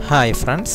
Hi friends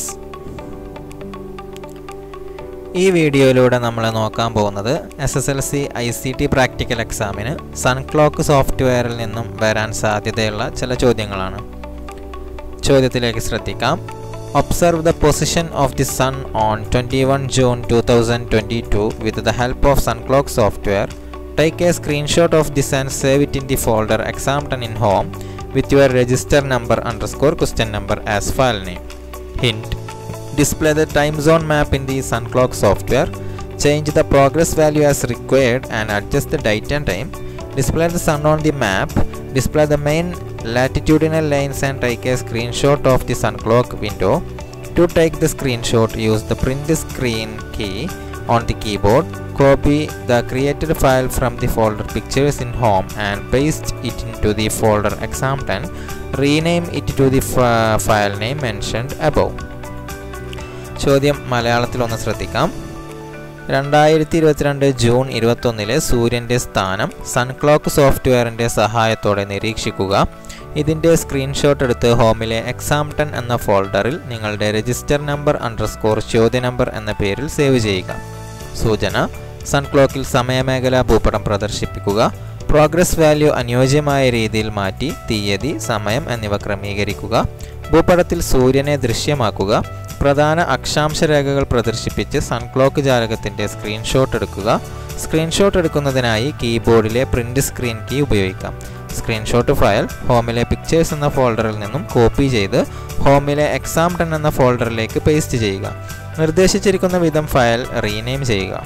ഈ വീഡിയോയിലൂടെ നമ്മൾ നോക്കാൻ പോകുന്നത് S S L C I C T practical എക്സാമിന് സൺക്ലോക്ക് സോഫ്റ്റ്വെയറിൽ നിന്നും വരാൻ സാധ്യതയുള്ള ചില ചോദ്യങ്ങളാണ് ചോദ്യത്തിലേക്ക് ശ്രദ്ധിക്കാം observe the position of the sun on twenty one June two thousand twenty two with the help of Sunclock software take a screenshot of this and save it in the folder exam ten in home with your register number underscore question number as file name. Hint Display the time zone map in the sun clock software. Change the progress value as required and adjust the date and time. Display the sun on the map. Display the main latitudinal lines and take a screenshot of the sun clock window. To take the screenshot, use the print screen key on the keyboard. Copy the created file from the folder pictures in home and paste it into the folder exam 10. Rename it to the f- file name mentioned above. ചോദ്യം മലയാളത്തിൽ ഒന്ന് ശ്രദ്ധിക്കാം രണ്ടായിരത്തി ഇരുപത്തിരണ്ട് June ഇരുപത്തൊന്നിലെ സൂര്യൻ്റെ സ്ഥാനം Sunclock സോഫ്റ്റ്വെയറിൻ്റെ സഹായത്തോടെ നിരീക്ഷിക്കുക ഇതിൻ്റെ സ്ക്രീൻഷോട്ട് എടുത്ത് ഹോമിലെ എക്സാം ടെൻ എന്ന ഫോൾഡറിൽ നിങ്ങളുടെ രജിസ്റ്റർ നമ്പർ അണ്ടർസ്കോർ ചോദ്യ നമ്പർ എന്ന പേരിൽ സേവ് ചെയ്യുക സൂചന സൺക്ലോക്കിൽ സമയമേഖല ഭൂപടം പ്രദർശിപ്പിക്കുക പ്രോഗ്രസ് വാല്യൂ അനുയോജ്യമായ രീതിയിൽ മാറ്റി തീയതി സമയം എന്നിവ ക്രമീകരിക്കുക ഭൂപടത്തിൽ സൂര്യനെ ദൃശ്യമാക്കുക പ്രധാന അക്ഷാംശ രേഖകൾ പ്രദർശിപ്പിച്ച് സൺക്ലോക്ക് ജാലകത്തിൻ്റെ സ്ക്രീൻഷോട്ട് എടുക്കുക സ്ക്രീൻഷോട്ട് എടുക്കുന്നതിനായി കീബോർഡിലെ പ്രിൻ്റ് സ്ക്രീൻ കീ ഉപയോഗിക്കാം സ്ക്രീൻഷോട്ട് ഫയൽ ഹോമിലെ പിക്ചേഴ്സ് എന്ന ഫോൾഡറിൽ നിന്നും കോപ്പി ചെയ്ത് ഹോമിലെ എക്സാം ടെൻ എന്ന ഫോൾഡറിലേക്ക് പേസ്റ്റ് ചെയ്യുക നിർദ്ദേശിച്ചിരിക്കുന്ന വിധം ഫയൽ റീനെയിം ചെയ്യുക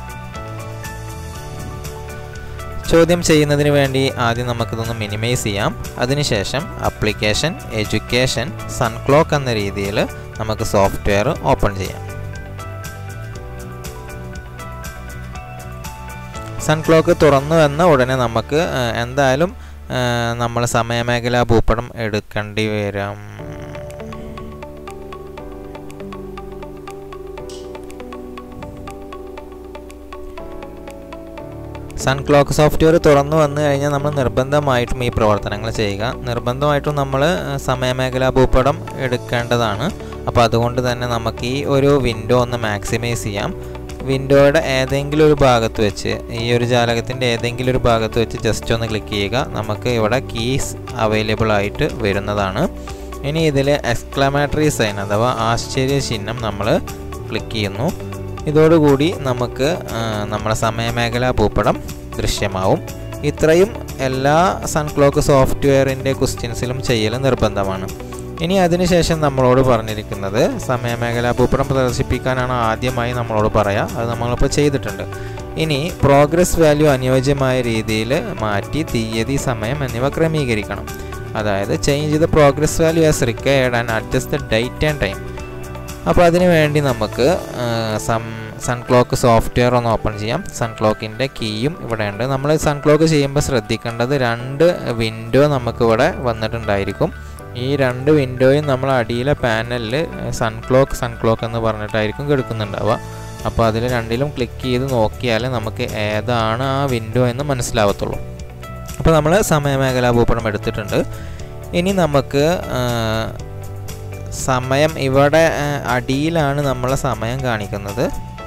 ചോദ്യം ചെയ്യുന്നതിന് വേണ്ടി ആദ്യം നമുക്കിതൊന്ന് മിനിമൈസ് ചെയ്യാം അതിനുശേഷം അപ്ലിക്കേഷൻ എഡ്യൂക്കേഷൻ സൺക്ലോക്ക് എന്ന രീതിയിൽ നമുക്ക് സോഫ്റ്റ്വെയർ ഓപ്പൺ ചെയ്യാം സൺക്ലോക്ക് തുറന്നു വന്ന ഉടനെ നമുക്ക് എന്തായാലും നമ്മൾ സമയമേഖല ഭൂപടം എടുക്കേണ്ടി വരും സൺക്ലോക്ക് സോഫ്റ്റ്വെയർ തുറന്നു വന്നു കഴിഞ്ഞാൽ നമ്മൾ നിർബന്ധമായിട്ടും ഈ പ്രവർത്തനങ്ങൾ ചെയ്യുക നിർബന്ധമായിട്ടും നമ്മൾ സമയമേഖല ഭൂപടം എടുക്കേണ്ടതാണ് അപ്പോൾ അതുകൊണ്ട് തന്നെ നമുക്ക് ഈ ഒരു വിൻഡോ ഒന്ന് മാക്സിമൈസ് ചെയ്യാം വിൻഡോയുടെ ഏതെങ്കിലും ഒരു ഭാഗത്ത് വെച്ച് ഈ ഒരു ജാലകത്തിൻ്റെ ഏതെങ്കിലും ഒരു ഭാഗത്ത് വെച്ച് ജസ്റ്റ് ഒന്ന് ക്ലിക്ക് ചെയ്യുക നമുക്ക് ഇവിടെ കീസ് അവൈലബിൾ ആയിട്ട് വരുന്നതാണ് ഇനി ഇതിൽ എക്സ്ക്ലമേറ്ററി സൈൻ അഥവാ ആശ്ചര്യ ചിഹ്നം നമ്മൾ ക്ലിക്ക് ചെയ്യുന്നു ഇതോടുകൂടി നമുക്ക് നമ്മുടെ സമയമേഖല ഭൂപടം ദൃശ്യമാവും ഇത്രയും എല്ലാ സൺക്ലോക്ക് സോഫ്റ്റ്വെയറിൻ്റെ ക്വസ്റ്റ്യൻസിലും ചെയ്യൽ നിർബന്ധമാണ് ഇനി അതിനുശേഷം നമ്മളോട് പറഞ്ഞിരിക്കുന്നത് സമയമേഖല ഭൂപടം പ്രദർശിപ്പിക്കാനാണ് ആദ്യമായി നമ്മളോട് പറയാം അത് നമ്മളിപ്പോൾ ചെയ്തിട്ടുണ്ട് ഇനി പ്രോഗ്രസ് വാല്യൂ അനുയോജ്യമായ രീതിയിൽ മാറ്റി തീയതി സമയം എന്നിവ ക്രമീകരിക്കണം അതായത് change the progress value as required and adjust the date and time അപ്പോൾ അതിന് വേണ്ടി നമുക്ക് സം സൺക്ലോക്ക് സോഫ്റ്റ്വെയർ ഒന്ന് ഓപ്പൺ ചെയ്യാം സൺക്ലോക്കിൻ്റെ കീയും ഇവിടെ ഉണ്ട് നമ്മൾ സൺക്ലോക്ക് ചെയ്യുമ്പോൾ ശ്രദ്ധിക്കേണ്ടത് രണ്ട് വിൻഡോ നമുക്കിവിടെ വന്നിട്ടുണ്ടായിരിക്കും ഈ രണ്ട് വിൻഡോയും നമ്മൾ അടിയിലെ പാനലിൽ സൺക്ലോക്ക് സൺക്ലോക്ക് എന്ന് പറഞ്ഞിട്ടായിരിക്കും കിടക്കുന്നുണ്ടാവുക അപ്പോൾ അതിൽ രണ്ടിലും ക്ലിക്ക് ചെയ്ത് നോക്കിയാൽ നമുക്ക് ഏതാണ് ആ വിൻഡോ എന്ന് മനസ്സിലാവത്തുള്ളൂ അപ്പോൾ നമ്മൾ സമയമേഖല ഭൂപടം എടുത്തിട്ടുണ്ട് ഇനി നമുക്ക് സമയം ഇവിടെ അടിയിലാണ് നമ്മളെ സമയം കാണിക്കുന്നത്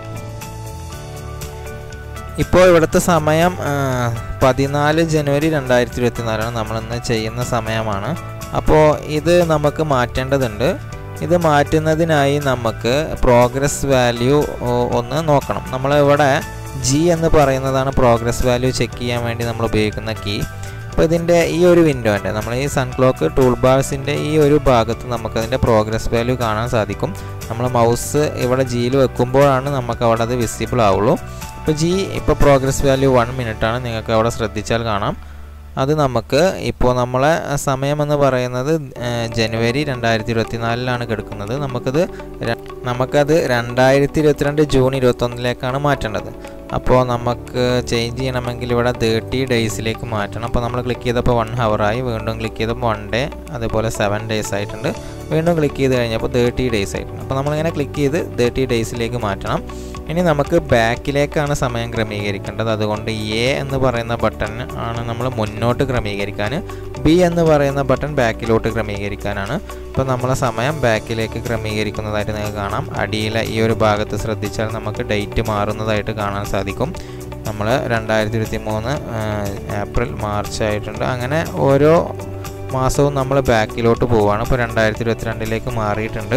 ഇപ്പോൾ ഇവിടുത്തെ സമയം പതിനാല് ജനുവരി രണ്ടായിരത്തി ഇരുപത്തി നാലാണ് നമ്മളിന്ന് ചെയ്യുന്ന സമയമാണ് അപ്പോൾ ഇത് നമുക്ക് മാറ്റേണ്ടതുണ്ട് ഇത് മാറ്റുന്നതിനായി നമുക്ക് പ്രോഗ്രസ് വാല്യൂ ഒന്ന് നോക്കണം നമ്മളിവിടെ ജി എന്ന് പറയുന്നതാണ് പ്രോഗ്രസ് വാല്യൂ ചെക്ക് ചെയ്യാൻ വേണ്ടി നമ്മൾ ഉപയോഗിക്കുന്ന കീ അപ്പോൾ ഇതിൻ്റെ ഈ ഒരു വിൻഡോൻ്റെ നമ്മൾ ഈ സൺക്ലോക്ക് ടൂൾ ബാർസിൻ്റെ ഈ ഒരു ഭാഗത്ത് നമുക്കതിൻ്റെ പ്രോഗ്രസ് വാല്യൂ കാണാൻ സാധിക്കും നമ്മൾ മൗസ് ഇവിടെ ജിയിൽ വെക്കുമ്പോഴാണ് നമുക്ക് അവിടെ അത് വിസിബിൾ ആവുള്ളൂ ഇപ്പോൾ ജി ഇപ്പോൾ പ്രോഗ്രസ് വാല്യൂ വൺ മിനിറ്റാണ് നിങ്ങൾക്ക് അവിടെ ശ്രദ്ധിച്ചാൽ കാണാം അത് നമുക്ക് ഇപ്പോൾ നമ്മളെ സമയമെന്ന് പറയുന്നത് ജനുവരി രണ്ടായിരത്തി ഇരുപത്തി നാലിലാണ് കിടക്കുന്നത് നമുക്കത് നമുക്കത് രണ്ടായിരത്തി ഇരുപത്തിരണ്ട് ജൂൺ ഇരുപത്തൊന്നിലേക്കാണ് മാറ്റേണ്ടത് അപ്പോൾ നമുക്ക് ചേഞ്ച് ചെയ്യണമെങ്കിൽ ഇവിടെ തേർട്ടി ഡേയ്സിലേക്ക് മാറ്റണം അപ്പോൾ നമ്മൾ ക്ലിക്ക് ചെയ്തപ്പോൾ വൺ ഹവറായി വീണ്ടും ക്ലിക്ക് ചെയ്തപ്പോൾ വൺ ഡേ അതുപോലെ സെവൻ ഡേയ്സ് ആയിട്ടുണ്ട് വീണ്ടും ക്ലിക്ക് ചെയ്ത് കഴിഞ്ഞപ്പോൾ തേർട്ടി ഡേയ്സ് ആയിട്ടുണ്ട് അപ്പോൾ നമ്മളിങ്ങനെ ക്ലിക്ക് ചെയ്ത് തേർട്ടി ഡേയ്സിലേക്ക് മാറ്റണം ഇനി നമുക്ക് ബാക്കിലേക്കാണ് സമയം ക്രമീകരിക്കേണ്ടത് അതുകൊണ്ട് എ എന്ന് പറയുന്ന ബട്ടൺ ആണ് നമ്മൾ മുന്നോട്ട് ക്രമീകരിക്കാൻ ബി എന്ന് പറയുന്ന ബട്ടൺ ബാക്കിലോട്ട് ക്രമീകരിക്കാനാണ് ഇപ്പോൾ നമ്മളെ സമയം ബാക്കിലേക്ക് ക്രമീകരിക്കുന്നതായിട്ട് നിങ്ങൾക്ക് കാണാം അടിയിലെ ഈ ഒരു ഭാഗത്ത് ശ്രദ്ധിച്ചാൽ നമുക്ക് ഡേറ്റ് മാറുന്നതായിട്ട് കാണാൻ സാധിക്കും നമ്മൾ രണ്ടായിരത്തി ഇരുപത്തി മൂന്ന് ഏപ്രിൽ മാർച്ച് ആയിട്ടുണ്ട് അങ്ങനെ ഓരോ മാസവും നമ്മൾ ബാക്കിലോട്ട് പോവുകയാണ് ഇപ്പോൾ രണ്ടായിരത്തി ഇരുപത്തിരണ്ടിലേക്ക് മാറിയിട്ടുണ്ട്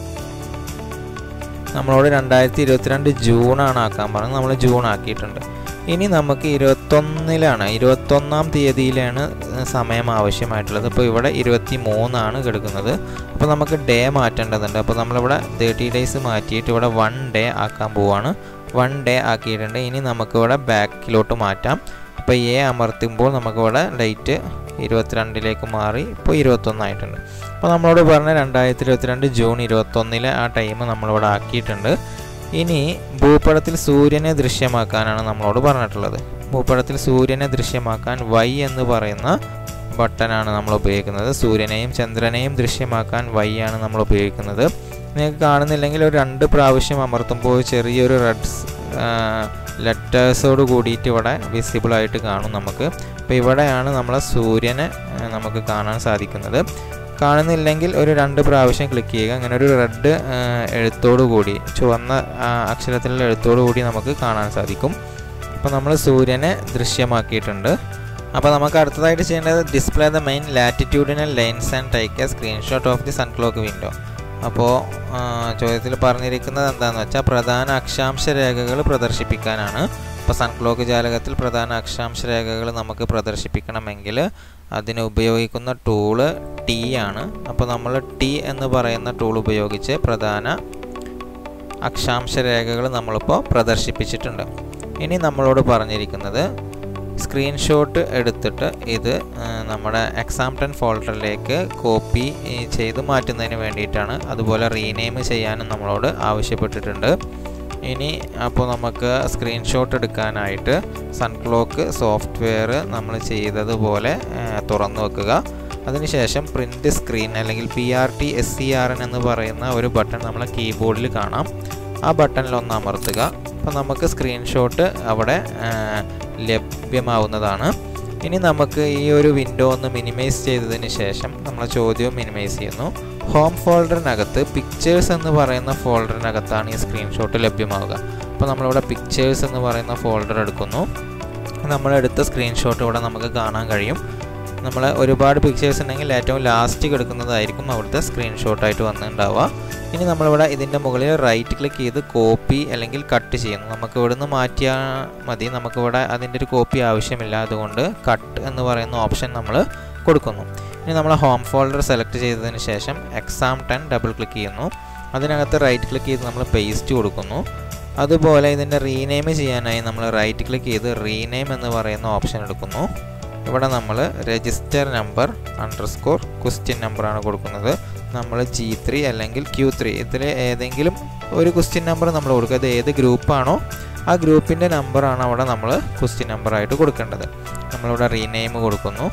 നമ്മളോട് രണ്ടായിരത്തി ഇരുപത്തിരണ്ട് ജൂണാണ് ആക്കാൻ പറഞ്ഞത് നമ്മൾ ജൂൺ ആക്കിയിട്ടുണ്ട് ഇനി നമുക്ക് ഇരുപത്തൊന്നിലാണ് ഇരുപത്തൊന്നാം തീയതിയിലാണ് സമയം ആവശ്യമായിട്ടുള്ളത് ഇപ്പോൾ ഇവിടെ ഇരുപത്തി മൂന്നാണ് കിടക്കുന്നത് അപ്പോൾ നമുക്ക് ഡേ മാറ്റേണ്ടതുണ്ട് അപ്പോൾ നമ്മളിവിടെ തേർട്ടി ഡേയ്സ് മാറ്റിയിട്ട് ഇവിടെ വൺ ഡേ ആക്കാൻ പോവാണ് വൺ ഡേ ആക്കിയിട്ടുണ്ട് ഇനി നമുക്കിവിടെ ബാക്കിലോട്ട് മാറ്റാം അപ്പോൾ എ അമർത്തുമ്പോൾ നമുക്കിവിടെ ഡേറ്റ് ഇരുപത്തിരണ്ടിലേക്ക് മാറി ഇപ്പോൾ ഇരുപത്തൊന്നായിട്ടുണ്ട് അപ്പോൾ നമ്മളോട് പറഞ്ഞ രണ്ടായിരത്തി ഇരുപത്തിരണ്ട് ജൂൺ ഇരുപത്തൊന്നിലെ ആ ടൈം നമ്മളിവിടെ ആക്കിയിട്ടുണ്ട് ഇനി ഭൂപടത്തിൽ സൂര്യനെ ദൃശ്യമാക്കാനാണ് നമ്മളോട് പറഞ്ഞിട്ടുള്ളത് ഭൂപടത്തിൽ സൂര്യനെ ദൃശ്യമാക്കാൻ വൈ എന്ന് പറയുന്ന ബട്ടനാണ് നമ്മൾ ഉപയോഗിക്കുന്നത് സൂര്യനെയും ചന്ദ്രനെയും ദൃശ്യമാക്കാൻ വൈ ആണ് നമ്മൾ ഉപയോഗിക്കുന്നത് നിങ്ങൾക്ക് കാണുന്നില്ലെങ്കിൽ ഒരു രണ്ട് പ്രാവശ്യം അമർത്തുമ്പോൾ ചെറിയൊരു റെഡ് ലെറ്റേഴ്സോട് കൂടിയിട്ട് ഇവിടെ വിസിബിൾ ആയിട്ട് കാണും നമുക്ക് അപ്പോൾ ഇവിടെയാണ് നമ്മളെ സൂര്യനെ നമുക്ക് കാണാൻ സാധിക്കുന്നത് കാണുന്നില്ലെങ്കിൽ ഒരു രണ്ട് പ്രാവശ്യം ക്ലിക്ക് ചെയ്യുക അങ്ങനെ ഒരു റെഡ് എഴുത്തോടു കൂടി ചുവന്ന അക്ഷരത്തിലുള്ള എഴുത്തോടു കൂടി നമുക്ക് കാണാൻ സാധിക്കും അപ്പോൾ നമ്മൾ സൂര്യനെ ദൃശ്യമാക്കിയിട്ടുണ്ട് അപ്പോൾ നമുക്ക് അടുത്തതായിട്ട് ചെയ്യേണ്ടത് display the main latitudinal lines and take a screenshot of the Sunclock window അപ്പോൾ ചോദ്യത്തിൽ പറഞ്ഞിരിക്കുന്നത് എന്താണെന്ന് വെച്ചാൽ പ്രധാന അക്ഷാംശ രേഖകൾ പ്രദർശിപ്പിക്കാനാണ് ഇപ്പോൾ സൺ ക്ലോക്ക് ജാലകത്തിൽ പ്രധാന അക്ഷാംശ രേഖകൾ നമുക്ക് പ്രദർശിപ്പിക്കണമെങ്കിൽ അതിന് ഉപയോഗിക്കുന്ന ടൂള് ടി ആണ് അപ്പോൾ നമ്മൾ ടി എന്ന് പറയുന്ന ടൂൾ ഉപയോഗിച്ച് പ്രധാന അക്ഷാംശ രേഖകൾ നമ്മളിപ്പോൾ പ്രദർശിപ്പിച്ചിട്ടുണ്ട് ഇനി നമ്മളോട് പറഞ്ഞിരിക്കുന്നത് സ്ക്രീൻഷോട്ട് എടുത്തിട്ട് ഇത് നമ്മുടെ എക്സാം ടെൻ ഫോൾഡറിലേക്ക് കോപ്പി ചെയ്ത് മാറ്റുന്നതിന് വേണ്ടിയിട്ടാണ് അതുപോലെ റീനെയിം ചെയ്യാനും നമ്മളോട് ആവശ്യപ്പെട്ടിട്ടുണ്ട് ഇനി അപ്പോൾ നമുക്ക് സ്ക്രീൻഷോട്ട് എടുക്കാനായിട്ട് സൺക്ലോക്ക് സോഫ്റ്റ്വെയർ നമ്മൾ ചെയ്തതുപോലെ തുറന്നു വെക്കുക അതിനുശേഷം പ്രിൻ്റ് സ്ക്രീൻ അല്ലെങ്കിൽ P R T S C R N എന്ന് പറയുന്ന ഒരു ബട്ടൺ നമ്മളെ കീബോർഡിൽ കാണാം ആ ബട്ടണിൽ ഒന്ന് അമർത്തുക അപ്പോൾ നമുക്ക് സ്ക്രീൻഷോട്ട് അവിടെ ലഭ്യമാവുന്നതാണ് ഇനി നമുക്ക് ഈ ഒരു വിൻഡോ ഒന്ന് മിനിമൈസ് ചെയ്തതിന് ശേഷം നമ്മൾ ചോദ്യവും മിനിമൈസ് ചെയ്യുന്നു ഹോം ഫോൾഡറിനകത്ത് പിക്ചേഴ്സ് എന്ന് പറയുന്ന ഫോൾഡറിനകത്താണ് ഈ സ്ക്രീൻഷോട്ട് ലഭ്യമാവുക അപ്പോൾ നമ്മളിവിടെ പിക്ചേഴ്സ് എന്ന് പറയുന്ന ഫോൾഡർ എടുക്കുന്നു നമ്മളെടുത്ത സ്ക്രീൻഷോട്ട് ഇവിടെ നമുക്ക് കാണാൻ കഴിയും നമ്മൾ ഒരുപാട് പിക്ചേഴ്സ് ഉണ്ടെങ്കിൽ ഏറ്റവും ലാസ്റ്റ് കിടക്കുന്നതായിരിക്കും അവിടുത്തെ സ്ക്രീൻഷോട്ടായിട്ട് വന്നിട്ടുണ്ടാവുക ഇനി നമ്മളിവിടെ ഇതിൻ്റെ മുകളിൽ റൈറ്റ് ക്ലിക്ക് ചെയ്ത് കോപ്പി അല്ലെങ്കിൽ കട്ട് ചെയ്യുന്നു നമുക്ക് ഇവിടുന്ന് മാറ്റിയാൽ മതി നമുക്കിവിടെ അതിൻ്റെ ഒരു കോപ്പി ആവശ്യമില്ല അതുകൊണ്ട് കട്ട് എന്ന് പറയുന്ന ഓപ്ഷൻ നമ്മൾ കൊടുക്കുന്നു ഇനി നമ്മൾ ഹോം ഫോൾഡർ സെലക്ട് ചെയ്തതിന് ശേഷം എക്സാം ടെൻ ഡബിൾ ക്ലിക്ക് ചെയ്യുന്നു അതിനകത്ത് റൈറ്റ് ക്ലിക്ക് ചെയ്ത് നമ്മൾ പേസ്റ്റ് കൊടുക്കുന്നു അതുപോലെ ഇതിൻ്റെ റീനെയിം ചെയ്യാനായി നമ്മൾ റൈറ്റ് ക്ലിക്ക് ചെയ്ത് റീനെയിം എന്ന് പറയുന്ന ഓപ്ഷൻ എടുക്കുന്നു ഇവിടെ നമ്മൾ രജിസ്റ്റർ നമ്പർ അണ്ടർസ്കോർ ക്വസ്റ്റ്യൻ നമ്പറാണ് കൊടുക്കുന്നത് നമ്മൾ ജി ത്രീ അല്ലെങ്കിൽ ക്യൂ ത്രീ ഇതിൽ ഏതെങ്കിലും ഒരു ക്വസ്റ്റ്യൻ നമ്പർ നമ്മൾ കൊടുക്കുക അത് ഏത് ഗ്രൂപ്പാണോ ആ ഗ്രൂപ്പിൻ്റെ നമ്പറാണ് അവിടെ നമ്മൾ ക്വസ്റ്റ്യൻ നമ്പറായിട്ട് കൊടുക്കേണ്ടത് നമ്മളിവിടെ റീനെയിം കൊടുക്കുന്നു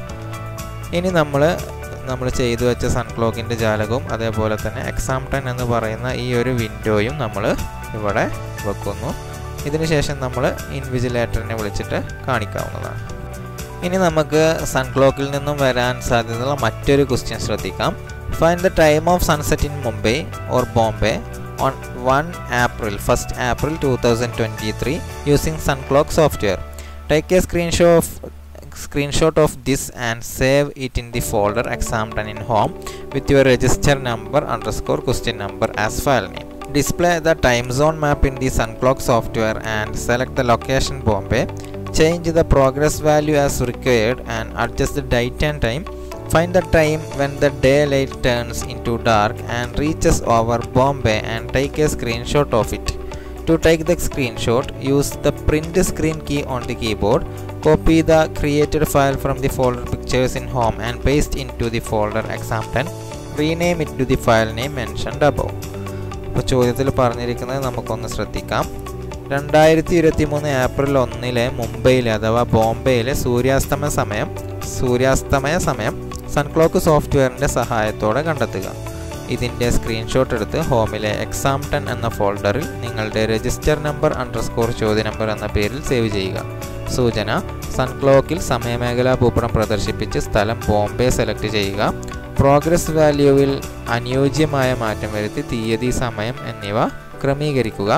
ഇനി നമ്മൾ നമ്മൾ ചെയ്തു വെച്ച സൺക്ലോക്കിൻ്റെ ജാലകവും അതേപോലെ തന്നെ എക്സാം ടെൻ എന്ന് പറയുന്ന ഈ ഒരു വിൻഡോയും നമ്മൾ ഇവിടെ വെക്കുന്നു ഇതിനുശേഷം നമ്മൾ ഇൻവിജിലേറ്ററിനെ വിളിച്ചിട്ട് കാണിക്കാവുന്നതാണ് ഇനി നമുക്ക് സൺക്ലോക്കിൽ നിന്നും വരാൻ സാധ്യതയുള്ള മറ്റൊരു ക്വസ്റ്റ്യൻ ശ്രദ്ധിക്കാം find the time of sunset in Mumbai or Bombay on one April first April two thousand twenty three using Sunclock software take a screenshot of screenshot of this and save it in the folder exam done in home with your register number underscore question number as file name. Display the time zone map in the SunClock software and select the location Bombay. Change the progress value as required and adjust the date and time. Find the time when the daylight turns into dark and reaches over Bombay and take a screenshot of it. To take the screenshot, use the print screen key on the keyboard. Copy the created file from the folder pictures in home and paste into the folder exam 10. Rename it to the file name mentioned above. ഇപ്പോൾ ചോദ്യത്തിൽ പറഞ്ഞിരിക്കുന്നത് നമുക്കൊന്ന് ശ്രദ്ധിക്കാം രണ്ടായിരത്തി ഇരുപത്തി മൂന്ന് April ഒന്നിലെ മുംബൈയിലെ അഥവാ ബോംബെയിലെ സൂര്യാസ്തമയ സമയം സൂര്യാസ്തമയ സമയം സൺക്ലോക്ക് സോഫ്റ്റ്വെയറിൻ്റെ സഹായത്തോടെ കണ്ടെത്തുക ഇതിൻ്റെ സ്ക്രീൻഷോട്ട് എടുത്ത് ഹോമിലെ എക്സാം ടെൻ എന്ന ഫോൾഡറിൽ നിങ്ങളുടെ രജിസ്റ്റർ നമ്പർ അണ്ടർസ്കോർ ചോദ്യ നമ്പർ എന്ന പേരിൽ സേവ് ചെയ്യുക സൂചന സൺ ക്ലോക്കിൽ സമയമേഖലാ ഭൂപടം പ്രദർശിപ്പിച്ച് സ്ഥലം ബോംബെ സെലക്ട് ചെയ്യുക പ്രോഗ്രസ് വാല്യൂവിൽ അനുയോജ്യമായ മാറ്റം വരുത്തി തീയതി സമയം എന്നിവ ക്രമീകരിക്കുക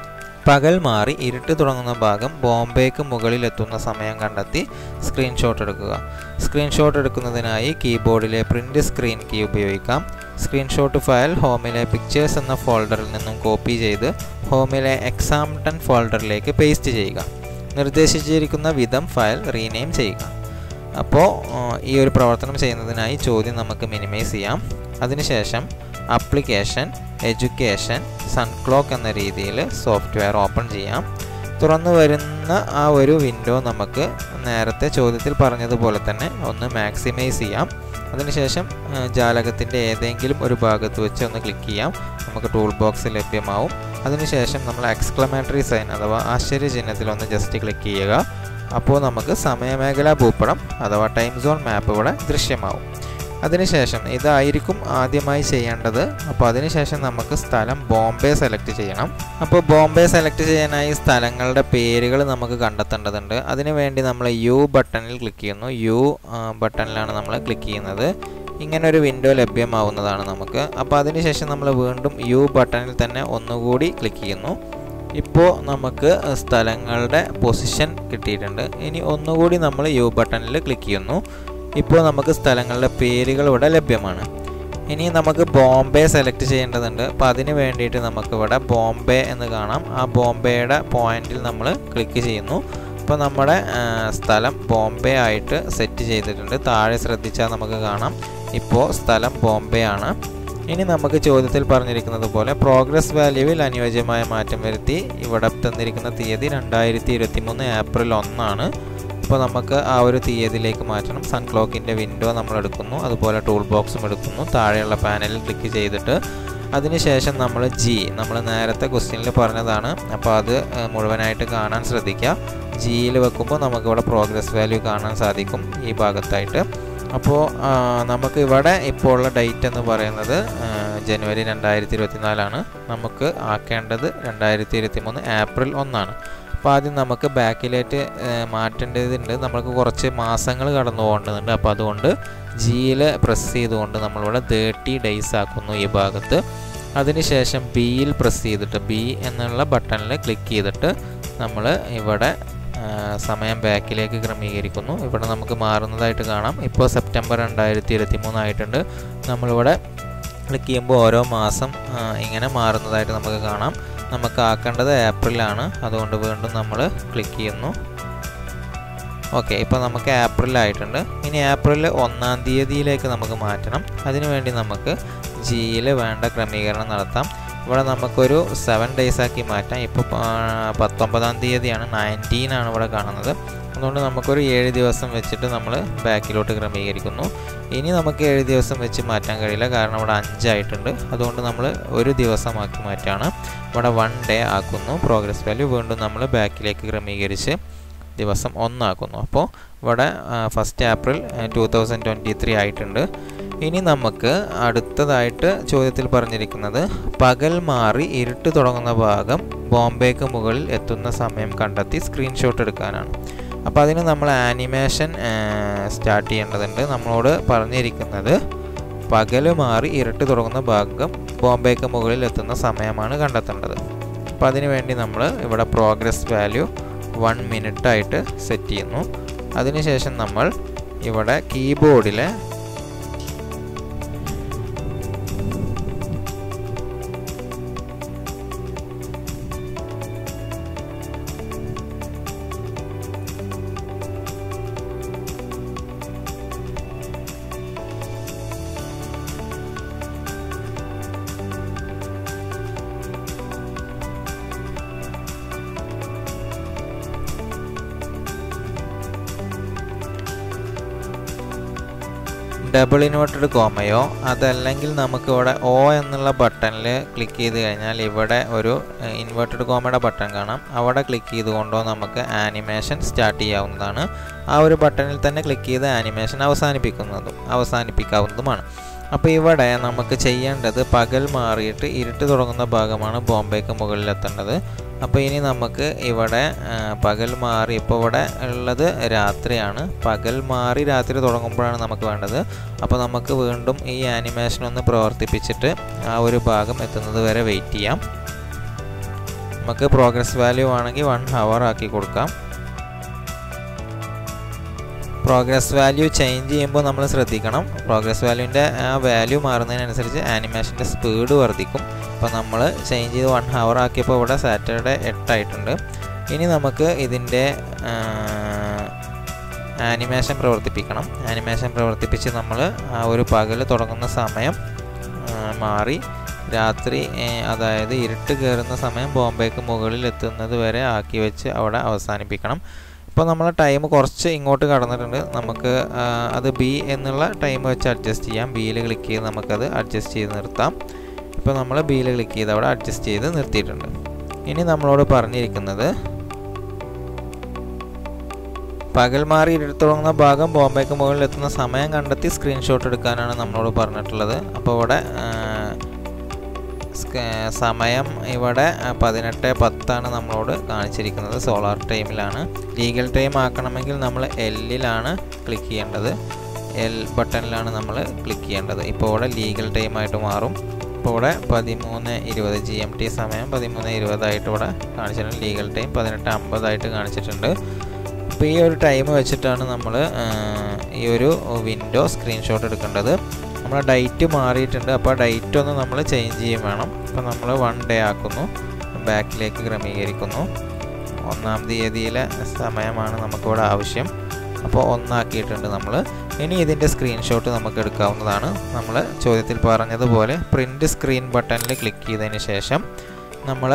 പകൽ മാറി ഇരുട്ട് തുടങ്ങുന്ന ഭാഗം ബോംബെക്ക് മുകളിലെത്തുന്ന സമയം കണ്ടെത്തി സ്ക്രീൻഷോട്ട് എടുക്കുക സ്ക്രീൻഷോട്ട് എടുക്കുന്നതിനായി കീബോർഡിലെ പ്രിൻ്റ് സ്ക്രീൻ കീ ഉപയോഗിക്കാം സ്ക്രീൻഷോട്ട് ഫയൽ ഹോമിലെ പിക്ചേഴ്സ് എന്ന ഫോൾഡറിൽ നിന്നും കോപ്പി ചെയ്ത് ഹോമിലെ എക്സാംടൺ ഫോൾഡറിലേക്ക് പേസ്റ്റ് ചെയ്യുക നിർദ്ദേശിച്ചിരിക്കുന്ന വിധം ഫയൽ റീനെയിം ചെയ്യുക അപ്പോൾ ഈ ഒരു പ്രവർത്തനം ചെയ്യുന്നതിനായി ചോദ്യം നമുക്ക് മിനിമൈസ് ചെയ്യാം അതിനുശേഷം ആപ്ലിക്കേഷൻ എഡ്യൂക്കേഷൻ സൺക്ലോക്ക് എന്ന രീതിയിൽ സോഫ്റ്റ്വെയർ ഓപ്പൺ ചെയ്യാം തുറന്നു വരുന്ന ആ ഒരു വിൻഡോ നമുക്ക് നേരത്തെ ചോദ്യത്തിൽ പറഞ്ഞതുപോലെ തന്നെ ഒന്ന് മാക്സിമൈസ് ചെയ്യാം അതിനുശേഷം ജാലകത്തിൻ്റെ ഏതെങ്കിലും ഒരു ഭാഗത്ത് വെച്ച് ഒന്ന് ക്ലിക്ക് ചെയ്യാം നമുക്ക് ടൂൾ ബോക്സ് ലഭ്യമാവും അതിനുശേഷം നമ്മൾ എക്സ്ക്ലമേറ്ററി സൈൻ അഥവാ ആശ്ചര്യചിഹ്നത്തിൽ ഒന്ന് ജസ്റ്റ് ക്ലിക്ക് ചെയ്യുക അപ്പോൾ നമുക്ക് സമയമേഖലാ ഭൂപടം അഥവാ ടൈം സോൺ മാപ്പ് ഇവിടെ ദൃശ്യമാവും അതിനുശേഷം ഇതായിരിക്കും ആദ്യമായി ചെയ്യേണ്ടത് അപ്പോൾ അതിനുശേഷം നമുക്ക് സ്ഥലം ബോംബെ സെലക്ട് ചെയ്യണം അപ്പോൾ ബോംബെ സെലക്ട് ചെയ്യാനായി സ്ഥലങ്ങളുടെ പേരുകൾ നമുക്ക് കണ്ടെത്തേണ്ടതുണ്ട് അതിനുവേണ്ടി നമ്മൾ യു ബട്ടണിൽ ക്ലിക്ക് ചെയ്യുന്നു യു ബട്ടണിലാണ് നമ്മൾ ക്ലിക്ക് ചെയ്യുന്നത് ഇങ്ങനെ ഒരു വിൻഡോ ലഭ്യമാവുന്നതാണ് നമുക്ക് അപ്പോൾ അതിനുശേഷം നമ്മൾ വീണ്ടും യു ബട്ടണിൽ തന്നെ ഒന്നുകൂടി ക്ലിക്ക് ചെയ്യുന്നു ഇപ്പോൾ നമുക്ക് സ്ഥലങ്ങളുടെ പൊസിഷൻ കിട്ടിയിട്ടുണ്ട് ഇനി ഒന്നുകൂടി നമ്മൾ യു ബട്ടണിൽ ക്ലിക്ക് ചെയ്യുന്നു ഇപ്പോൾ നമുക്ക് സ്ഥലങ്ങളുടെ പേരുകൾ ഇവിടെ ലഭ്യമാണ് ഇനി നമുക്ക് ബോംബെ സെലക്ട് ചെയ്യേണ്ടതുണ്ട് അപ്പോൾ അതിന് വേണ്ടിയിട്ട് നമുക്ക് ഇവിടെ ബോംബെ എന്ന് കാണാം ആ ബോംബെയുടെ പോയിന്റിൽ നമ്മൾ ക്ലിക്ക് ചെയ്യുന്നു അപ്പോൾ നമ്മുടെ സ്ഥലം ബോംബെ ആയിട്ട് സെറ്റ് ചെയ്തിട്ടുണ്ട് താഴെ ശ്രദ്ധിച്ചാൽ നമുക്ക് കാണാം ഇപ്പോൾ സ്ഥലം ബോംബെ ആണ് ഇനി നമുക്ക് ചോദ്യത്തിൽ പറഞ്ഞിരിക്കുന്നത് പോലെ പ്രോഗ്രസ് വാല്യൂവിൽ അനുയോജ്യമായ മാറ്റം വരുത്തി ഇവിടെ തന്നിരിക്കുന്ന തീയതി രണ്ടായിരത്തി ഇരുപത്തി മൂന്ന് ഏപ്രിൽ ഒന്നാണ് അപ്പോൾ നമുക്ക് ആ ഒരു തീയതിയിലേക്ക് മാറ്റണം സൺ ക്ലോക്കിൻ്റെ വിൻഡോ നമ്മൾ എടുക്കുന്നു അതുപോലെ ടൂൾ ബോക്സും എടുക്കുന്നു താഴെയുള്ള പാനലിൽ ക്ലിക്ക് ചെയ്തിട്ട് അതിനുശേഷം നമ്മൾ ജി നമ്മൾ നേരത്തെ ക്വസ്റ്റ്യനിൽ പറഞ്ഞതാണ് അപ്പോൾ അത് മുഴുവനായിട്ട് കാണാൻ ശ്രദ്ധിക്കുക ജിയിൽ വെക്കുമ്പോൾ നമുക്കിവിടെ പ്രോഗ്രസ് വാല്യൂ കാണാൻ സാധിക്കും ഈ ഭാഗത്തായിട്ട് അപ്പോൾ നമുക്ക് ഇവിടെ ഇപ്പോൾ ഉള്ള ഡേറ്റ് എന്ന് പറയുന്നത് ജനുവരി രണ്ടായിരത്തി ഇരുപത്തിനാലാണ് നമുക്ക് ആക്കേണ്ടത് രണ്ടായിരത്തി ഇരുപത്തി മൂന്ന് ഏപ്രിൽ ഒന്നാണ് അപ്പോൾ ആദ്യം നമുക്ക് ബാക്കിലേക്ക് മാറ്റേണ്ടതുണ്ട് നമുക്ക് കുറച്ച് മാസങ്ങൾ കടന്നു പോകേണ്ടതുണ്ട് അപ്പോൾ അതുകൊണ്ട് ജിയിൽ പ്രസ് ചെയ്തുകൊണ്ട് നമ്മളിവിടെ തേർട്ടി ഡേയ്സ് ആക്കുന്നു ഈ ഭാഗത്ത് അതിനുശേഷം ബിയിൽ പ്രസ് ചെയ്തിട്ട് ബി എന്നുള്ള ബട്ടണിൽ ക്ലിക്ക് ചെയ്തിട്ട് നമ്മൾ ഇവിടെ സമയം ബാക്കിലേക്ക് ക്രമീകരിക്കുന്നു ഇവിടെ നമുക്ക് മാറുന്നതായിട്ട് കാണാം ഇപ്പോൾ സെപ്റ്റംബർ രണ്ടായിരത്തി ഇരുപത്തി മൂന്നായിട്ടുണ്ട് നമ്മളിവിടെ ക്ലിക്ക് ചെയ്യുമ്പോൾ ഓരോ മാസം ഇങ്ങനെ മാറുന്നതായിട്ട് നമുക്ക് കാണാം നമുക്ക് ആക്കേണ്ടത് ഏപ്രിലാണ് അതുകൊണ്ട് വീണ്ടും നമ്മൾ ക്ലിക്ക് ചെയ്യുന്നു ഓക്കെ ഇപ്പോൾ നമുക്ക് ഏപ്രിൽ ആയിട്ടുണ്ട് ഇനി ഏപ്രിൽ ഒന്നാം തീയതിയിലേക്ക് നമുക്ക് മാറ്റണം അതിനുവേണ്ടി നമുക്ക് ജിയിൽ വേണ്ട ക്രമീകരണം നടത്താം ഇവിടെ നമുക്കൊരു സെവൻ ഡേയ്സ് ആക്കി മാറ്റാം ഇപ്പോൾ പത്തൊമ്പതാം തീയതിയാണ് നയൻറ്റീൻ ആണ് ഇവിടെ കാണുന്നത് അതുകൊണ്ട് നമുക്കൊരു ഏഴ് ദിവസം വെച്ചിട്ട് നമ്മൾ ബാക്കിലോട്ട് ക്രമീകരിക്കുന്നു ഇനി നമുക്ക് ഏഴ് ദിവസം വെച്ച് മാറ്റാൻ കഴിയില്ല കാരണം ഇവിടെ അഞ്ചായിട്ടുണ്ട് അതുകൊണ്ട് നമ്മൾ ഒരു ദിവസമാക്കി മാറ്റാണ് ഇവിടെ വൺ ഡേ ആക്കുന്നു പ്രോഗ്രസ് വാല്യൂ വീണ്ടും നമ്മൾ ബാക്കിലേക്ക് ക്രമീകരിച്ച് ദിവസം ഒന്നാക്കുന്നു അപ്പോൾ ഇവിടെ first April two thousand twenty three ആയിട്ടുണ്ട് ഇനി നമുക്ക് അടുത്തതായിട്ട് ചോദ്യത്തിൽ പറഞ്ഞിരിക്കുന്നത് പകൽ മാറി ഇരുട്ട് തുടങ്ങുന്ന ഭാഗം ബോംബെക്ക് മുകളിൽ എത്തുന്ന സമയം കണ്ടെത്തി സ്ക്രീൻഷോട്ട് എടുക്കാനാണ് അപ്പോൾ അതിന് നമ്മൾ ആനിമേഷൻ സ്റ്റാർട്ട് ചെയ്യേണ്ടതുണ്ട് നമ്മളോട് പറഞ്ഞിരിക്കുന്നത് പകൽ മാറി ഇരുട്ട് തുടങ്ങുന്ന ഭാഗം ബോംബെക്ക് മുകളിൽ എത്തുന്ന സമയമാണ് കണ്ടെത്തേണ്ടത് അപ്പോൾ അതിന് വേണ്ടി നമ്മൾ ഇവിടെ പ്രോഗ്രസ് വാല്യൂ വൺ മിനിറ്റ് ആയിട്ട് സെറ്റ് ചെയ്യുന്നു അതിനുശേഷം നമ്മൾ ഇവിടെ കീബോർഡിലെ ഡബിൾ ഇൻവേർട്ടഡ് കോമയോ അതല്ലെങ്കിൽ നമുക്ക് ഇവിടെ ഒ എന്നുള്ള ബട്ടണിൽ ക്ലിക്ക് ചെയ്ത് കഴിഞ്ഞാൽ ഇവിടെ ഒരു ഇൻവേർട്ടഡ് കോമയുടെ ബട്ടൺ കാണാം അവിടെ ക്ലിക്ക് ചെയ്തുകൊണ്ടോ നമുക്ക് ആനിമേഷൻ സ്റ്റാർട്ട് ചെയ്യാവുന്നതാണ് ആ ഒരു ബട്ടണിൽ തന്നെ ക്ലിക്ക് ചെയ്ത് ആനിമേഷൻ അവസാനിപ്പിക്കുന്നതും അവസാനിപ്പിക്കാവുന്നതുമാണ് അപ്പോൾ ഇവിടെ നമുക്ക് ചെയ്യേണ്ടത് പകൽ മാറിയിട്ട് ഇരുട്ട് തുടങ്ങുന്ന ഭാഗമാണ് ബോംബെക്ക് മുകളിലെത്തേണ്ടത് അപ്പോൾ ഇനി നമുക്ക് ഇവിടെ ആ, പകൽ മാറി ഇപ്പോൾ ഇവിടെ ഉള്ളത് രാത്രിയാണ് പകൽ മാറി രാത്രി തുടങ്ങുമ്പോഴാണ് നമുക്ക് വേണ്ടത് അപ്പോൾ നമുക്ക് വീണ്ടും ഈ ആനിമേഷൻ ഒന്ന് പ്രവർത്തിപ്പിച്ചിട്ട് ആ ഒരു ഭാഗം എത്തുന്നത് വരെ വെയിറ്റ് ചെയ്യാം നമുക്ക് പ്രോഗ്രസ് വാല്യൂ ആണെങ്കിൽ വൺ ഹവർ ആക്കി കൊടുക്കാം പ്രോഗ്രസ് വാല്യൂ ചേഞ്ച് ചെയ്യുമ്പോൾ നമ്മൾ ശ്രദ്ധിക്കണം പ്രോഗ്രസ് വാല്യൂവിൻ്റെ ആ വാല്യൂ മാറുന്നതിനനുസരിച്ച് ആനിമേഷൻ്റെ സ്പീഡ് വർദ്ധിക്കും അപ്പോൾ നമ്മൾ ചേഞ്ച് ചെയ്ത് വൺ ഹവർ ആക്കിയപ്പോൾ ഇവിടെ സാറ്റർഡേ എട്ടായിട്ടുണ്ട് ഇനി നമുക്ക് ഇതിൻ്റെ ആനിമേഷൻ പ്രവർത്തിപ്പിക്കണം ആനിമേഷൻ പ്രവർത്തിപ്പിച്ച് നമ്മൾ ആ ഒരു പകൽ തുടങ്ങുന്ന സമയം ആ, മാറി രാത്രി ഏ, അതായത് ഇരുട്ട് കയറുന്ന സമയം ബോംബെക്ക് മുകളിൽ എത്തുന്നത് വരെ ആക്കി വെച്ച് അവിടെ അവസാനിപ്പിക്കണം ഇപ്പോൾ നമ്മൾ ടൈം കുറച്ച് ഇങ്ങോട്ട് കടന്നിട്ടുണ്ട് നമുക്ക് ആ, അത് ബി എന്നുള്ള ടൈം വെച്ച് അഡ്ജസ്റ്റ് ചെയ്യാം ബിയിൽ ക്ലിക്ക് ചെയ്ത് നമുക്കത് അഡ്ജസ്റ്റ് ചെയ്ത് നിർത്താം ഇപ്പോൾ നമ്മൾ ബിയിൽ ക്ലിക്ക് ചെയ്ത് അവിടെ അഡ്ജസ്റ്റ് ചെയ്ത് നിർത്തിയിട്ടുണ്ട് ഇനി നമ്മളോട് പറഞ്ഞിരിക്കുന്നത് പകൽ മാറി ഇരുട്ട് തുടങ്ങുന്ന ഭാഗം ബോംബെക്ക് മുകളിൽ എത്തുന്ന സമയം കണ്ടെത്തി സ്ക്രീൻഷോട്ട് എടുക്കാനാണ് നമ്മളോട് പറഞ്ഞിട്ടുള്ളത് അപ്പോൾ ഇവിടെ ആ, സ്ക- സമയം ഇവിടെ ആ, പതിനെട്ട് പത്താണ് നമ്മളോട് കാണിച്ചിരിക്കുന്നത് സോളാർ ടൈമിലാണ് ലീഗൽ ടൈം ആക്കണമെങ്കിൽ നമ്മൾ എല്ലിലാണ് ക്ലിക്ക് ചെയ്യേണ്ടത് എൽ ബട്ടണിലാണ് നമ്മൾ ക്ലിക്ക് ചെയ്യേണ്ടത് ഇപ്പോൾ ഇവിടെ ലീഗൽ ടൈം ആയിട്ട് മാറും ഇപ്പോൾ ഇവിടെ പതിമൂന്ന് ഇരുപത് ജി എം ടി സമയം പതിമൂന്ന് ഇരുപതായിട്ട് ഇവിടെ കാണിച്ചിട്ടുണ്ട് ലീഗൽ ടൈം പതിനെട്ട് അമ്പതായിട്ട് കാണിച്ചിട്ടുണ്ട് അപ്പോൾ ഈ ഒരു ടൈം വെച്ചിട്ടാണ് നമ്മൾ ഈ ഒരു വിൻഡോ സ്ക്രീൻഷോട്ട് എടുക്കേണ്ടത് നമ്മുടെ ഡേറ്റ് മാറിയിട്ടുണ്ട് അപ്പോൾ ഡേറ്റ് ഒന്ന് നമ്മൾ ചേഞ്ച് ചെയ്യും വേണം അപ്പോൾ നമ്മൾ വൺ ഡേ ആക്കുന്നു ബാക്കിലേക്ക് ക്രമീകരിക്കുന്നു ഒന്നാം തീയതിയിലെ സമയമാണ് നമുക്കിവിടെ ആവശ്യം അപ്പോൾ ഒന്നാക്കിയിട്ടുണ്ട് നമ്മൾ ഇനി ഇതിൻ്റെ സ്ക്രീൻഷോട്ട് നമുക്ക് എടുക്കാവുന്നതാണ് നമ്മൾ ചോദ്യത്തിൽ പറഞ്ഞതുപോലെ പ്രിൻ്റ് സ്ക്രീൻ ബട്ടണിൽ ക്ലിക്ക് ചെയ്തതിന് ശേഷം നമ്മൾ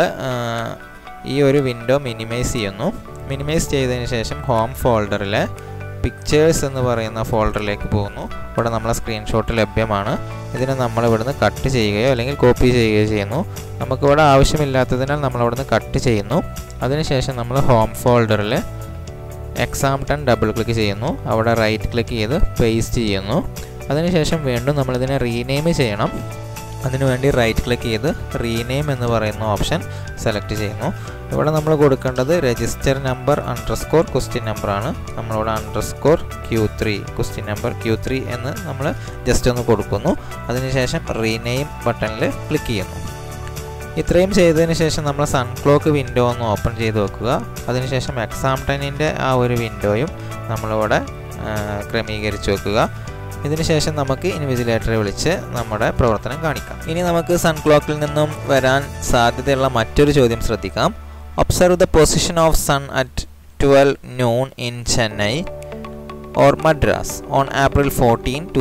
ഈ ഒരു വിൻഡോ മിനിമൈസ് ചെയ്യുന്നു മിനിമൈസ് ചെയ്തതിന് ശേഷം ഹോം ഫോൾഡറിലെ പിക്ചേഴ്സ് എന്ന് പറയുന്ന ഫോൾഡറിലേക്ക് പോകുന്നു ഇവിടെ നമ്മളെ സ്ക്രീൻഷോട്ട് ലഭ്യമാണ് ഇതിനെ നമ്മൾ ഇവിടുന്ന് കട്ട് ചെയ്യുകയോ അല്ലെങ്കിൽ കോപ്പി ചെയ്യുകയോ ചെയ്യുന്നു നമുക്കിവിടെ ആവശ്യമില്ലാത്തതിനാൽ നമ്മൾ ഇവിടുന്ന് കട്ട് ചെയ്യുന്നു അതിനുശേഷം നമ്മൾ ഹോം ഫോൾഡറിൽ എക്സാം ടെൻ ഡബിൾ ക്ലിക്ക് ചെയ്യുന്നു അവിടെ റൈറ്റ് ക്ലിക്ക് ചെയ്ത് പേസ്റ്റ് ചെയ്യുന്നു അതിനുശേഷം വീണ്ടും നമ്മളിതിനെ റീനെയിം ചെയ്യണം അതിനുവേണ്ടി റൈറ്റ് ക്ലിക്ക് ചെയ്ത് റീനെയിം എന്ന് പറയുന്ന ഓപ്ഷൻ സെലക്ട് ചെയ്യുന്നു ഇവിടെ നമ്മൾ കൊടുക്കേണ്ടത് രജിസ്റ്റർ നമ്പർ അണ്ടർസ്കോർ ക്വസ്റ്റ്യൻ നമ്പറാണ് നമ്മളിവിടെ underscore Q three question number Q three എന്ന് നമ്മൾ ജസ്റ്റ് ഒന്ന് കൊടുക്കുന്നു അതിനുശേഷം റീനെയിം ബട്ടണിൽ ക്ലിക്ക് ചെയ്യുന്നു ഇത്രയും ചെയ്തതിന് ശേഷം നമ്മൾ സൺക്ലോക്ക് വിൻഡോ ഒന്ന് ഓപ്പൺ ചെയ്ത് വെക്കുക അതിനുശേഷം എക്സാം ടെന്നിൻ്റെ ആ ഒരു വിൻഡോയും നമ്മളിവിടെ ആ, ക്രമീകരിച്ച് വെക്കുക ഇതിനുശേഷം നമുക്ക് ഇൻവിജിലേറ്ററെ വിളിച്ച് നമ്മുടെ പ്രവർത്തനം കാണിക്കാം ഇനി നമുക്ക് സൺക്ലോക്കിൽ നിന്നും വരാൻ സാധ്യതയുള്ള മറ്റൊരു ചോദ്യം ശ്രദ്ധിക്കാം observe the position of sun at twelve noon in Chennai or Madras on April 14,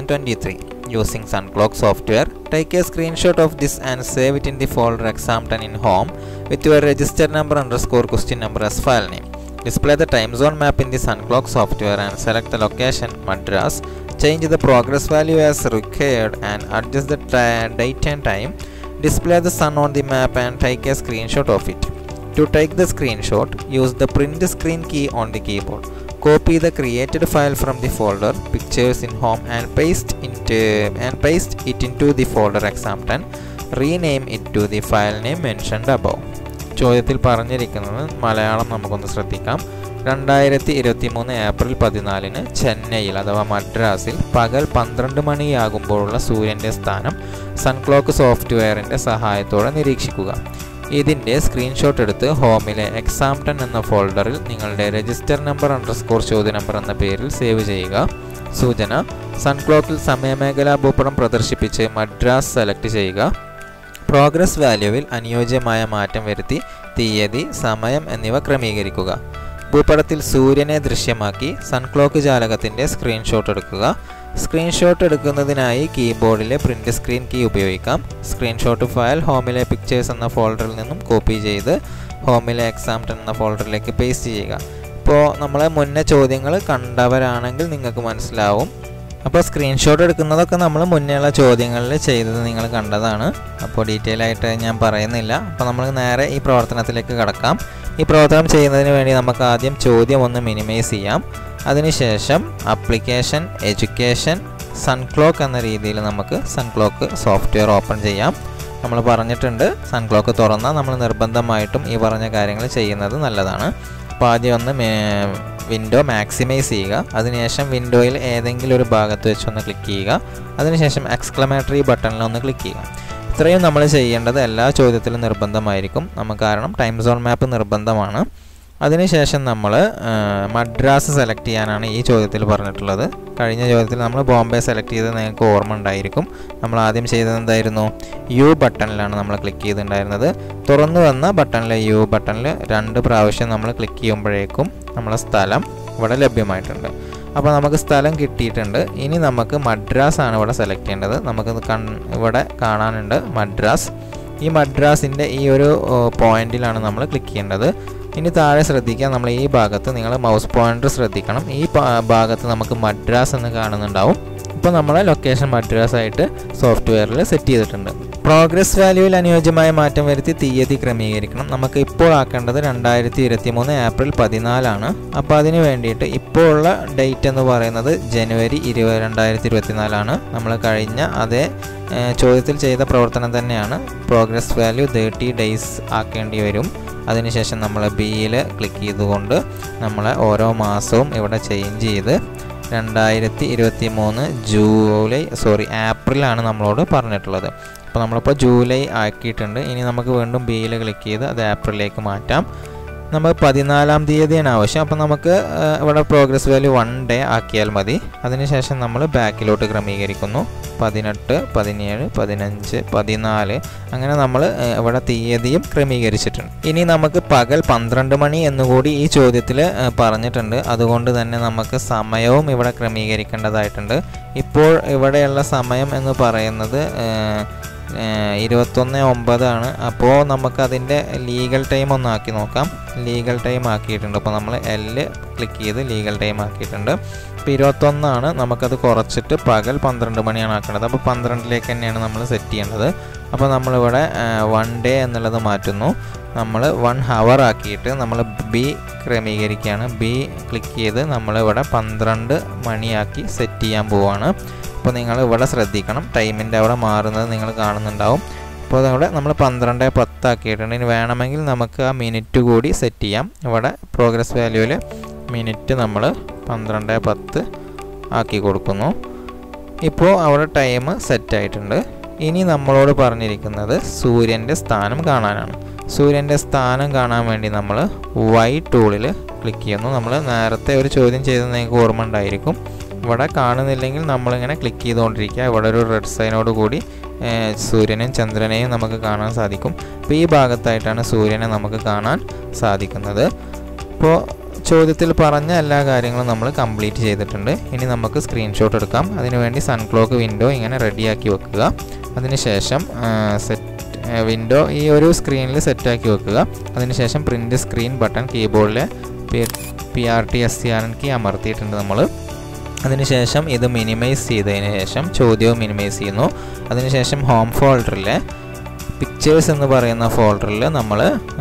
2023 using SunClock software. Take a screenshot of this and save it in the folder exam done in home with your register number underscore question number as file name. Display the time zone map in the SunClock software and select the location Madras. Change the progress value as required and adjust the ti- date and time. Display the sun on the map and take a screenshot of it. To take the screenshot, use the print screen key on the keyboard. Copy the created file from the folder pictures in home and paste it and paste it into the folder exam 10. Rename it to the file name mentioned above. ചോദ്യത്തിൽ പറഞ്ഞിരിക്കുന്നത് മലയാളം നമുക്കൊന്ന് ശ്രദ്ധിക്കാം രണ്ടായിരത്തി ഇരുപത്തി മൂന്ന് April പതിനാലിന് ചെന്നൈയിൽ അഥവാ മദ്രാസിൽ പകൽ പന്ത്രണ്ട് മണിയാകുമ്പോഴുള്ള സൂര്യൻ്റെ സ്ഥാനം സൺക്ലോക്ക് സോഫ്റ്റ്വെയറിൻ്റെ സഹായത്തോടെ നിരീക്ഷിക്കുക ഇതിൻ്റെ സ്ക്രീൻഷോട്ട് എടുത്ത് ഹോമിലെ എക്സാം ടെൻ എന്ന ഫോൾഡറിൽ നിങ്ങളുടെ രജിസ്റ്റർ നമ്പർ അണ്ടർസ്കോർ ചോദ്യ നമ്പർ എന്ന പേരിൽ സേവ് ചെയ്യുക സൂചന സൺക്ലോക്കിൽ സമയമേഖലാ ഭൂപടം പ്രദർശിപ്പിച്ച് മദ്രാസ് സെലക്ട് ചെയ്യുക പ്രോഗ്രസ് വാല്യൂവിൽ അനുയോജ്യമായ മാറ്റം വരുത്തി തീയതി സമയം എന്നിവ ക്രമീകരിക്കുക ഭൂപടത്തിൽ സൂര്യനെ ദൃശ്യമാക്കി സൺക്ലോക്ക് ജാലകത്തിൻ്റെ സ്ക്രീൻഷോട്ട് എടുക്കുക സ്ക്രീൻഷോട്ട് എടുക്കുന്നതിനായി കീബോർഡിലെ പ്രിൻ്റ് സ്ക്രീൻ കീ ഉപയോഗിക്കാം സ്ക്രീൻഷോട്ട് ഫയൽ ഹോമിലെ പിക്ചേഴ്സ് എന്ന ഫോൾഡറിൽ നിന്നും കോപ്പി ചെയ്ത് ഹോമിലെ എക്സാം ടെൻ എന്ന ഫോൾഡറിലേക്ക് പേസ്റ്റ് ചെയ്യുക ഇപ്പോൾ നമ്മൾ മുന്നേ ചോദ്യങ്ങൾ കണ്ടവരാണെങ്കിൽ നിങ്ങൾക്ക് മനസ്സിലാവും അപ്പോൾ സ്ക്രീൻഷോട്ട് എടുക്കുന്നതൊക്കെ നമ്മൾ മുന്നേയുള്ള ചോദ്യങ്ങളിൽ ചെയ്തത് നിങ്ങൾ കണ്ടതാണ് അപ്പോൾ ഡീറ്റെയിൽ ആയിട്ട് ഞാൻ പറയുന്നില്ല അപ്പോൾ നമ്മൾ നേരെ ഈ പ്രവർത്തനത്തിലേക്ക് കടക്കാം ഈ പ്രവർത്തനം ചെയ്യുന്നതിന് വേണ്ടി നമുക്ക് ആദ്യം ചോദ്യം ഒന്ന് മിനിമൈസ് ചെയ്യാം അതിനുശേഷം അപ്ലിക്കേഷൻ എഡ്യൂക്കേഷൻ സൺക്ലോക്ക് എന്ന രീതിയിൽ നമുക്ക് സൺക്ലോക്ക് സോഫ്റ്റ്വെയർ ഓപ്പൺ ചെയ്യാം നമ്മൾ പറഞ്ഞിട്ടുണ്ട് സൺ ക്ലോക്ക് തുറന്നാൽ നമ്മൾ നിർബന്ധമായിട്ടും ഈ പറഞ്ഞ കാര്യങ്ങൾ ചെയ്യുന്നത് നല്ലതാണ് അപ്പോൾ ആദ്യം ഒന്ന് വിൻഡോ മാക്സിമൈസ് ചെയ്യുക അതിനുശേഷം വിൻഡോയിൽ ഏതെങ്കിലും ഒരു ഭാഗത്ത് വെച്ചൊന്ന് ക്ലിക്ക് ചെയ്യുക അതിനുശേഷം എക്സ്ക്ലമേറ്ററി ബട്ടണിൽ ഒന്ന് ക്ലിക്ക് ചെയ്യുക ഇത്രയും നമ്മൾ ചെയ്യേണ്ടത് എല്ലാ ചോദ്യത്തിലും നിർബന്ധമായിരിക്കും നമുക്ക് കാരണം ടൈം സോൺ മാപ്പ് നിർബന്ധമാണ് അതിനുശേഷം നമ്മൾ മദ്രാസ് സെലക്ട് ചെയ്യാനാണ് ഈ ചോദ്യത്തിൽ പറഞ്ഞിട്ടുള്ളത് കഴിഞ്ഞ ചോദ്യത്തിൽ നമ്മൾ ബോംബെ സെലക്ട് ചെയ്ത് നിങ്ങൾക്ക് ഓർമ്മ ഉണ്ടായിരിക്കും നമ്മൾ ആദ്യം ചെയ്തത് എന്തായിരുന്നു യു ബട്ടണിലാണ് നമ്മൾ ക്ലിക്ക് ചെയ്തിട്ടുണ്ടായിരുന്നത് തുറന്നു വന്ന ബട്ടണിലെ യു ബട്ടണിൽ രണ്ട് പ്രാവശ്യം നമ്മൾ ക്ലിക്ക് ചെയ്യുമ്പോഴേക്കും നമ്മളെ സ്ഥലം ഇവിടെ ലഭ്യമായിട്ടുണ്ട് അപ്പോൾ നമുക്ക് സ്ഥലം കിട്ടിയിട്ടുണ്ട് ഇനി നമുക്ക് മദ്രാസ് ആണ് ഇവിടെ സെലക്ട് ചെയ്യേണ്ടത് നമുക്ക് കൺ ഇവിടെ കാണാനുണ്ട് മദ്രാസ് ഈ മദ്രാസിൻ്റെ ഈ ഒരു പോയിന്റിലാണ് നമ്മൾ ക്ലിക്ക് ചെയ്യേണ്ടത് ഇനി താഴെ ശ്രദ്ധിക്കുക നമ്മൾ ഈ ഭാഗത്ത് നിങ്ങൾ മൗസ് പോയിന്റർ ശ്രദ്ധിക്കണം ഈ ഭാഗത്ത് നമുക്ക് മദ്രാസ് എന്ന് കാണുന്നുണ്ടാവും ഇപ്പോൾ നമ്മളെ ലൊക്കേഷൻ മദ്രാസ് ആയിട്ട് സോഫ്റ്റ്വെയറിൽ സെറ്റ് ചെയ്തിട്ടുണ്ട് പ്രോഗ്രസ് വാല്യൂവിൽ അനുയോജ്യമായ മാറ്റം വരുത്തി തീയതി ക്രമീകരിക്കണം നമുക്ക് ഇപ്പോൾ ആക്കേണ്ടത് രണ്ടായിരത്തി ഇരുപത്തി മൂന്ന് ഏപ്രിൽ പതിനാലാണ് അപ്പോൾ അതിന് വേണ്ടിയിട്ട് ഇപ്പോൾ ഉള്ള ഡേറ്റ് എന്ന് പറയുന്നത് ജനുവരി ഇരുപത് രണ്ടായിരത്തി ഇരുപത്തിനാലാണ് നമ്മൾ കഴിഞ്ഞ അതേ ചോദ്യത്തിൽ ചെയ്ത പ്രവർത്തനം തന്നെയാണ് പ്രോഗ്രസ് വാല്യൂ തേർട്ടി ഡേയ്സ് ആക്കേണ്ടി വരും അതിനുശേഷം നമ്മൾ ബിയിൽ ക്ലിക്ക് ചെയ്തുകൊണ്ട് നമ്മൾ ഓരോ മാസവും ഇവിടെ ചേഞ്ച് ചെയ്ത് രണ്ടായിരത്തി ഇരുപത്തി മൂന്ന് ജൂലൈ സോറി ഏപ്രിലാണ് നമ്മളോട് പറഞ്ഞിട്ടുള്ളത് അപ്പോൾ നമ്മളിപ്പോൾ ജൂലൈ ആക്കിയിട്ടുണ്ട് ഇനി നമുക്ക് വീണ്ടും ബിയിൽ ക്ലിക്ക് ചെയ്ത് അത് ഏപ്രിലേക്ക് മാറ്റാം നമുക്ക് പതിനാലാം തീയതിയാണ് ആവശ്യം അപ്പോൾ നമുക്ക് ഇവിടെ പ്രോഗ്രസ് വാല്യൂ വൺ ഡേ ആക്കിയാൽ മതി അതിനുശേഷം നമ്മൾ ബാക്കിലോട്ട് ക്രമീകരിക്കുന്നു പതിനെട്ട് പതിനേഴ് പതിനഞ്ച് പതിനാല് അങ്ങനെ നമ്മൾ ഇവിടെ തീയതിയും ക്രമീകരിച്ചിട്ടുണ്ട് ഇനി നമുക്ക് പകൽ പന്ത്രണ്ട് മണി എന്നുകൂടി ഈ ചോദ്യത്തിൽ പറഞ്ഞിട്ടുണ്ട് അതുകൊണ്ട് തന്നെ നമുക്ക് സമയവും ഇവിടെ ക്രമീകരിക്കേണ്ടതായിട്ടുണ്ട് ഇപ്പോൾ ഇവിടെയുള്ള സമയം എന്ന് പറയുന്നത് ഇരുപത്തൊന്ന് ഒമ്പതാണ് അപ്പോൾ നമുക്കതിൻ്റെ ലീഗൽ ടൈം ഒന്ന് ആക്കി നോക്കാം ലീഗൽ ടൈം ആക്കിയിട്ടുണ്ട് അപ്പോൾ നമ്മൾ എല് ക്ലിക്ക് ചെയ്ത് ലീഗൽ ടൈം ആക്കിയിട്ടുണ്ട് ഇപ്പോൾ ഇരുപത്തൊന്നാണ് നമുക്കത് കുറച്ചിട്ട് പകൽ പന്ത്രണ്ട് മണിയാണ് ആക്കേണ്ടത് അപ്പോൾ പന്ത്രണ്ടിലേക്ക് തന്നെയാണ് നമ്മൾ സെറ്റ് ചെയ്യേണ്ടത് അപ്പോൾ നമ്മളിവിടെ വൺ ഡേ എന്നുള്ളത് മാറ്റുന്നു നമ്മൾ വൺ ഹവർ ആക്കിയിട്ട് നമ്മൾ ബി ക്രമീകരിക്കുകയാണ് ബി ക്ലിക്ക് ചെയ്ത് നമ്മളിവിടെ പന്ത്രണ്ട് മണിയാക്കി സെറ്റ് ചെയ്യാൻ പോവുകയാണ് അപ്പോൾ നിങ്ങൾ ഇവിടെ ശ്രദ്ധിക്കണം ടൈമിൻ്റെ അവിടെ മാറുന്നത് നിങ്ങൾ കാണുന്നുണ്ടാവും അപ്പോൾ അവിടെ നമ്മൾ പന്ത്രണ്ട് പത്താക്കിയിട്ടുണ്ട് ഇനി വേണമെങ്കിൽ നമുക്ക് ആ മിനിറ്റ് കൂടി സെറ്റ് ചെയ്യാം ഇവിടെ പ്രോഗ്രസ് വാല്യൂവിൽ മിനിറ്റ് നമ്മൾ പന്ത്രണ്ട് പത്ത് ആക്കി കൊടുക്കുന്നു ഇപ്പോൾ അവിടെ ടൈം സെറ്റ് ആയിട്ടുണ്ട് ഇനി നമ്മളോട് പറഞ്ഞിരിക്കുന്നത് സൂര്യൻ്റെ സ്ഥാനം കാണാനാണ് സൂര്യൻ്റെ സ്ഥാനം കാണാൻ വേണ്ടി നമ്മൾ വൈ ടൂളിൽ ക്ലിക്ക് ചെയ്യുന്നു നമ്മൾ നേരത്തെ ഒരു ചോദ്യം ചെയ്തത് നിങ്ങൾക്ക് ഓർമ്മ ഉണ്ടായിരിക്കും ഇവിടെ കാണുന്നില്ലെങ്കിൽ നമ്മളിങ്ങനെ ക്ലിക്ക് ചെയ്തുകൊണ്ടിരിക്കുക ഇവിടെ ഒരു റെഡ് സൈനോട് കൂടി സൂര്യനെയും ചന്ദ്രനെയും നമുക്ക് കാണാൻ സാധിക്കും അപ്പോൾ ഈ ഭാഗത്തായിട്ടാണ് സൂര്യനെ നമുക്ക് കാണാൻ സാധിക്കുന്നത് ഇപ്പോൾ ചോദ്യത്തിൽ പറഞ്ഞ എല്ലാ കാര്യങ്ങളും നമ്മൾ കംപ്ലീറ്റ് ചെയ്തിട്ടുണ്ട് ഇനി നമുക്ക് സ്ക്രീൻഷോട്ട് എടുക്കാം അതിനുവേണ്ടി സൺക്ലോക്ക് വിൻഡോ ഇങ്ങനെ റെഡിയാക്കി വെക്കുക അതിനുശേഷം സെറ്റ് വിൻഡോ ഈ ഒരു സ്ക്രീനിൽ സെറ്റാക്കി വെക്കുക അതിനുശേഷം പ്രിൻറ്റ് സ്ക്രീൻ ബട്ടൺ കീബോർഡിലെ P R T S C R N key അമർത്തിയിട്ടുണ്ട് നമ്മൾ അതിനുശേഷം ഇത് മിനിമൈസ് ചെയ്തതിന് ശേഷം ചോദ്യവും മിനിമൈസ് ചെയ്യുന്നു അതിനുശേഷം ഹോം ഫോൾഡറിലെ പിക്ചേഴ്സ് എന്ന് പറയുന്ന ഫോൾഡറിൽ നമ്മൾ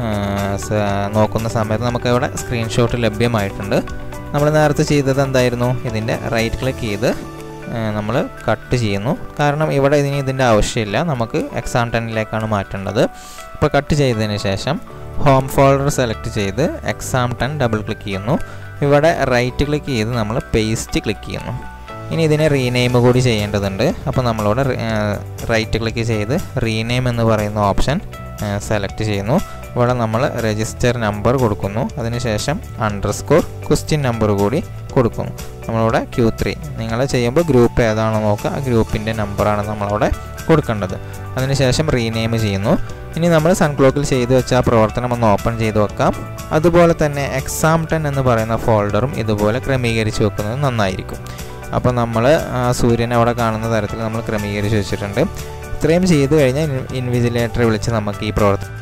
നോക്കുന്ന സമയത്ത് നമുക്ക് ഇവിടെ സ്ക്രീൻഷോട്ട് ലഭ്യമായിട്ടുണ്ട് നമ്മൾ നേരത്തെ ചെയ്തത് എന്തായിരുന്നു ഇതിൻ്റെ റൈറ്റ് ക്ലിക്ക് ചെയ്ത് നമ്മൾ കട്ട് ചെയ്യുന്നു കാരണം ഇവിടെ ഇതിന് ഇതിൻ്റെ ആവശ്യമില്ല നമുക്ക് എക്സാം ടെന്നിലേക്കാണ് മാറ്റേണ്ടത് ഇപ്പോൾ കട്ട് ചെയ്തതിന് ശേഷം ഹോം ഫോൾഡർ സെലക്ട് ചെയ്ത് എക്സാം ടെൻ ഡബിൾ ക്ലിക്ക് ചെയ്യുന്നു ഇവിടെ റൈറ്റ് ക്ലിക്ക് ചെയ്ത് നമ്മൾ പേസ്റ്റ് ക്ലിക്ക് ചെയ്യുന്നു ഇനി ഇതിനെ റീനെയിം കൂടി ചെയ്യേണ്ടതുണ്ട് അപ്പോൾ നമ്മളിവിടെ റൈറ്റ് ക്ലിക്ക് ചെയ്ത് റീനെയിം എന്ന് പറയുന്ന ഓപ്ഷൻ സെലക്ട് ചെയ്യുന്നു ഇവിടെ നമ്മൾ രജിസ്റ്റർ നമ്പർ കൊടുക്കുന്നു അതിനുശേഷം അണ്ടർസ്കോർ ക്വസ്റ്റ്യൻ നമ്പർ കൂടി കൊടുക്കുന്നു നമ്മളിവിടെ ക്യൂ ത്രീ നിങ്ങൾ ചെയ്യുമ്പോൾ ഗ്രൂപ്പ് ഏതാണോ നോക്കുക ആ ഗ്രൂപ്പിൻ്റെ നമ്പറാണ് നമ്മളവിടെ കൊടുക്കേണ്ടത് അതിനുശേഷം റീനെയിം ചെയ്യുന്നു ഇനി നമ്മൾ സൺക്ലോക്കിൽ ചെയ്തു വെച്ച ആ പ്രവർത്തനം ഒന്ന് ഓപ്പൺ ചെയ്ത് വെക്കാം അതുപോലെ തന്നെ എക്സാം ടെൻ എന്ന് പറയുന്ന ഫോൾഡറും ഇതുപോലെ ക്രമീകരിച്ച് വെക്കുന്നത് നന്നായിരിക്കും അപ്പോൾ നമ്മൾ ആ സൂര്യനെ അവിടെ കാണുന്ന തരത്തിൽ നമ്മൾ ക്രമീകരിച്ച് വെച്ചിട്ടുണ്ട് ഇത്രയും ചെയ്തു കഴിഞ്ഞാൽ ഇൻവിജിലേറ്ററെ വിളിച്ച് നമുക്ക് ഈ പ്രവർത്തനം